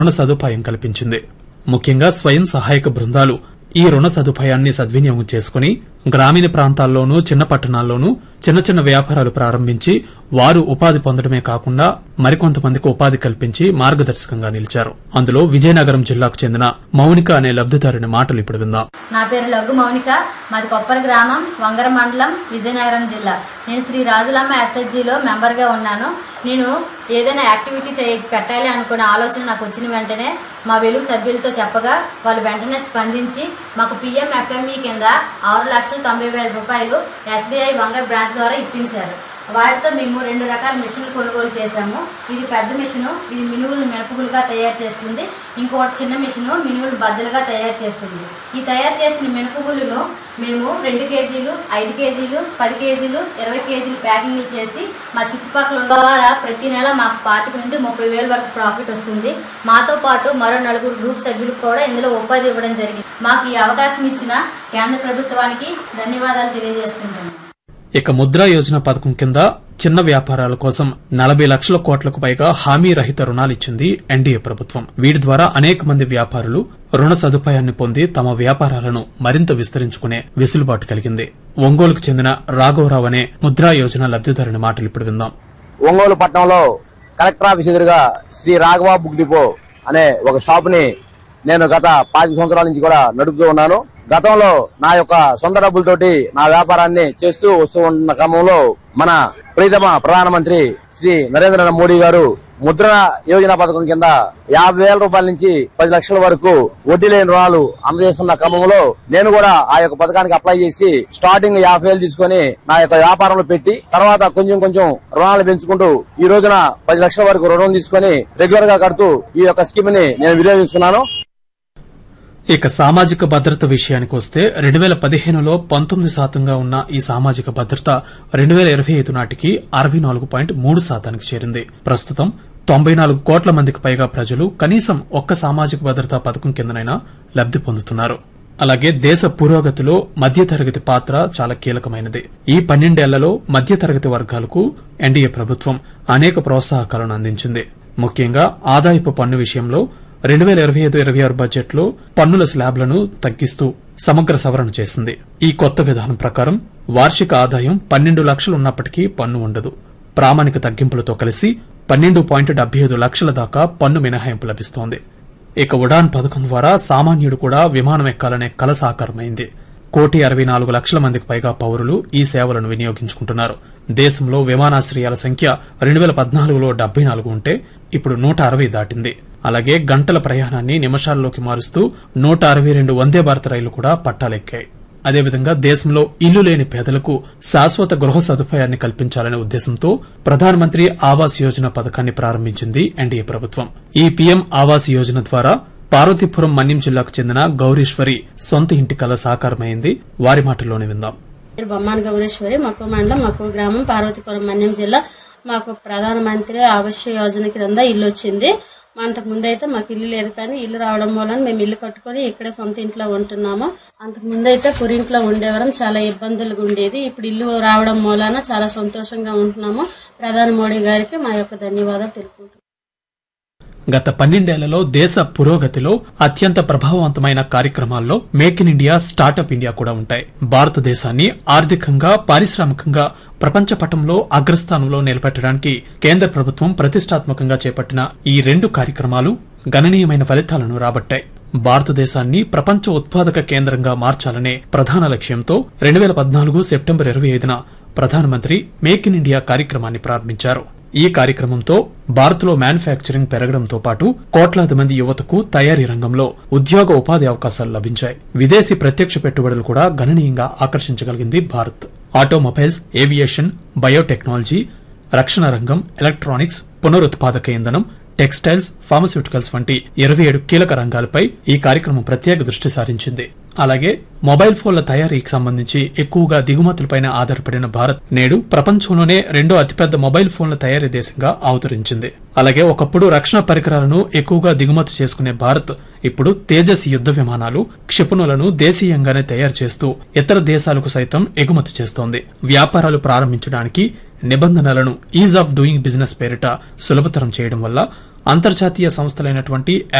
రుణ సదుపాయం కల్పించింది ముఖ్యంగా స్వయం సహాయక బృందాలు ఈ రుణ సదుపాయాన్ని సద్వినియోగం చేసుకుని గ్రామీణ ప్రాంతాల్లోనూ చిన్న పట్టణాల్లోనూ చిన్న చిన్న వ్యాపారాలు ప్రారంభించి వారు ఉపాధి పొందడమే కాకుండా మరికొంతమందికి ఉపాధి కల్పించి మార్గదర్శకంగా నిలిచారు అందులో విజయనగరం జిల్లాకు చెందిన మౌనిక అనే లబ్దిదారుని మాటలు ఇప్పుడు విందాం నా పేరు లఘు మౌనిక మాది కొప్పర గ్రామం వంగర మండలం విజయనగరం జిల్లా నేను శ్రీ రాజులమ్మ ఎస్హెచ్జిలో మెంబర్గా ఉన్నాను నేను ఏదైనా యాక్టివిటీ చేయ పెట్టాలి అనుకునే ఆలోచన నాకు వచ్చిన వెంటనే మా వెలుగు సభ్యులతో చెప్పగా వాళ్ళు వెంటనే స్పందించి మాకు పిఎం ఎఫ్ఎంఈ కింద ఆరు లక్షల తొంభై వేల రూపాయలు ఎస్బీఐ వంగర్ బ్రాంచ్ ద్వారా ఇప్పించారు వాటితో మేము రెండు రకాల మిషన్లు కొనుగోలు చేశాము ఇది పెద్ద మిషను ఇది మినువులు మినపగులుగా తయారు చేస్తుంది ఇంకోటి చిన్న మిషను మినువులు బద్దలుగా తయారు చేస్తుంది ఈ తయారు చేసిన మినపగులను మేము రెండు కేజీలు ఐదు కేజీలు పది కేజీలు ఇరవై కేజీలు ప్యాకింగ్లు చేసి మా చుట్టుపక్కల ఉన్న ద్వారా ప్రతి నెల మాకు పాతిక నుండి ముప్పై వేల వరకు ప్రాఫిట్ వస్తుంది మాతో పాటు మరో నలుగురు గ్రూప్ సభ్యులకు కూడా ఇందులో ఉపాధి ఇవ్వడం జరిగింది మాకు ఈ అవకాశం ఇచ్చిన కేంద్ర ప్రభుత్వానికి ధన్యవాదాలు తెలియజేసుకుంటున్నాను ఇక ముద్రా యోజన పథకం కింద చిన్న వ్యాపారాల కోసం నలభై లక్షల కోట్లకు పైగా హామీ రహిత రుణాలిచ్చింది ఎన్డీఏ ప్రభుత్వం వీటి ద్వారా అనేక మంది వ్యాపారులు రుణ సదుపాయాన్ని పొంది తమ వ్యాపారాలను మరింత విస్తరించుకునే వెసులుబాటు కలిగింది ఒంగోలుకు చెందిన రాఘవరావు అనే ముద్రా యోజన లబ్దిదారుని మాటలు ఇప్పుడు విందాం ఒంగోలు పట్టణంలో కలెక్టర్ ఆఫీస్ ఎదురుగా శ్రీ రాఘవ బుక్ డిపో అనే ఒక షాప్ ని నేను గత పాతి సంవత్సరాల నుంచి కూడా నడుపుతూ ఉన్నాను గతంలో నా యొక్క సొంత డబ్బులతోటి నా వ్యాపారాన్ని చేస్తూ వస్తూ ఉన్న క్రమంలో మన ప్రీతమ ప్రధానమంత్రి శ్రీ నరేంద్ర మోడీ గారు ముద్ర యోజన పథకం కింద యాభై వేల రూపాయల నుంచి పది లక్షల వరకు వడ్డీ లేని రుణాలు అందజేస్తున్న క్రమంలో నేను కూడా ఆ యొక్క పథకానికి అప్లై చేసి స్టార్టింగ్ యాభై వేలు తీసుకొని నా యొక్క వ్యాపారంలో పెట్టి తర్వాత కొంచెం కొంచెం రుణాలు పెంచుకుంటూ ఈ రోజున పది లక్షల వరకు రుణం తీసుకొని రెగ్యులర్ గా కడుతూ ఈ యొక్క స్కీమ్ ని నేను వినియోగించుకున్నాను ఇక సామాజిక భద్రత విషయానికి వస్తే రెండు వేల పదిహేనులో పంతొమ్మిది శాతంగా ఉన్న ఈ సామాజిక భద్రత రెండు వేల ఇరవై ఐదు నాటికి అరవై నాలుగు పాయింట్ మూడు శాతానికి చేరింది ప్రస్తుతం తొంభై నాలుగు కోట్ల మందికి పైగా ప్రజలు కనీసం ఒక్క సామాజిక భద్రతా పథకం కిందనైనా లబ్ది పొందుతున్నారు అలాగే దేశ పురోగతిలో మధ్యతరగతి పాత్ర చాలా కీలకమైనది ఈ పన్నెండేళ్లలో మధ్యతరగతి వర్గాలకు ఎన్డీఏ ప్రభుత్వం అనేక ప్రోత్సాహకాలను అందించింది ముఖ్యంగా ఆదాయపు పన్ను విషయంలో రెండు వేల ఇరవై ఐదు ఇరవై ఆరు బడ్జెట్లో పన్నుల స్లాబ్లను తగ్గిస్తూ సమగ్ర సవరణ చేసింది ఈ కొత్త విధానం ప్రకారం వార్షిక ఆదాయం పన్నెండు లక్షలు ఉన్నప్పటికీ పన్ను ఉండదు ప్రామాణిక తగ్గింపులతో కలిసి పన్నెండు పాయింట్ డెబ్బై ఐదు లక్షల దాకా పన్ను మినహాయింపు లభిస్తోంది ఇక ఉడాన్ పథకం ద్వారా సామాన్యుడు కూడా విమానం ఎక్కాలనే కల సాకారమైంది కోటి అరవై నాలుగు లక్షల మందికి పైగా పౌరులు ఈ సేవలను వినియోగించుకుంటున్నారు దేశంలో విమానాశ్రయాల సంఖ్య రెండు వేల పద్నాలుగులో డెబ్బై నాలుగు ఉంటే ఇప్పుడు నూట అరవై దాటింది అలాగే గంటల ప్రయాణాన్ని నిమిషాల్లోకి మారుస్తూ నూట అరవై రెండు వందే భారత్ రైళ్లు కూడా పట్టాలెక్కాయి అదేవిధంగా దేశంలో ఇల్లు లేని పేదలకు శాశ్వత గృహ సదుపాయాన్ని కల్పించాలనే ఉద్దేశంతో ప్రధానమంత్రి ఆవాస్ యోజన పథకాన్ని ప్రారంభించింది ఎన్డీఏ ప్రభుత్వం ఈ పీఎం ఆవాస్ యోజన ద్వారా పార్వతీపురం మన్యం జిల్లాకు చెందిన గౌరీశ్వరి సొంత ఇంటి కల సాకారమైంది వారి మాటల్లోనే విందాం పేరు బొమ్మాన గౌరేశ్వరి మక్కువ మండలం మక్కువ గ్రామం పార్వతీపురం మన్యం జిల్లా మాకు ప్రధానమంత్రి ఆవాస్ యోజన కింద ఇల్లు వచ్చింది అంతకు ముందు అయితే మాకు ఇల్లు లేదు కానీ ఇల్లు రావడం వలన మేము ఇల్లు కట్టుకొని ఇక్కడే సొంత ఇంట్లో ఉంటున్నాము అంతకు ముందు అయితే పురింట్లో ఉండేవారం చాలా ఇబ్బందులుగా ఉండేది ఇప్పుడు ఇల్లు రావడం మూలాన చాలా సంతోషంగా ఉంటున్నాము ప్రధాని మోడీ గారికి మా యొక్క ధన్యవాదాలు తెలుపుకుంటున్నాము గత పన్నెండేళ్లలో దేశ పురోగతిలో అత్యంత ప్రభావవంతమైన కార్యక్రమాల్లో make in India startup India కూడా ఉంటాయి భారతదేశాన్ని ఆర్థికంగా పారిశ్రామికంగా ప్రపంచ పటంలో అగ్రస్థానంలో నిలబెట్టడానికి కేంద్ర ప్రభుత్వం ప్రతిష్టాత్మకంగా చేపట్టిన ఈ రెండు కార్యక్రమాలు గణనీయమైన ఫలితాలను రాబట్టాయి భారతదేశాన్ని ప్రపంచ ఉత్పాదక కేంద్రంగా మార్చాలనే ప్రధాన లక్ష్యంతో రెండు వేల పద్నాలుగు సెప్టెంబర్ ఇరవై ఐదున ప్రధానమంత్రి మేక్ ఇన్ ఇండియా కార్యక్రమాన్ని ప్రారంభించారు ఈ కార్యక్రమంతో భారత్లో మ్యానుఫ్యాక్చరింగ్ పెరగడంతో పాటు కోట్లాది మంది యువతకు తయారీ రంగంలో ఉద్యోగ ఉపాధి అవకాశాలు లభించాయి విదేశీ ప్రత్యక్ష పెట్టుబడులు కూడా గణనీయంగా ఆకర్షించగలిగింది భారత్ ఆటోమొబైల్స్ ఏవియేషన్ బయోటెక్నాలజీ రక్షణ రంగం ఎలక్ట్రానిక్స్ పునరుత్పాదక ఇంధనం టెక్స్టైల్స్ ఫార్మస్యూటికల్స్ వంటి ఇరవై ఏడు కీలక రంగాలపై ఈ కార్యక్రమం ప్రత్యేక దృష్టి సారించింది అలాగే మొబైల్ ఫోన్ల తయారీకి సంబంధించి ఎక్కువగా దిగుమతులపైన ఆధారపడిన భారత్ నేడు ప్రపంచంలోనే రెండో అతిపెద్ద మొబైల్ ఫోన్ల తయారీ దేశంగా అవతరించింది అలాగే ఒకప్పుడు రక్షణ పరికరాలను ఎక్కువగా దిగుమతి చేసుకునే భారత్ ఇప్పుడు తేజస్ యుద్ధ విమానాలు క్షిపణులను దేశీయంగానే తయారు చేస్తూ ఇతర దేశాలకు సైతం ఎగుమతి చేస్తోంది వ్యాపారాలు ప్రారంభించడానికి నిబంధనలను ఈజ్ ఆఫ్ డూయింగ్ బిజినెస్ పేరిట సులభతరం చేయడం వల్ల అంతర్జాతీయ సంస్థలైనటువంటి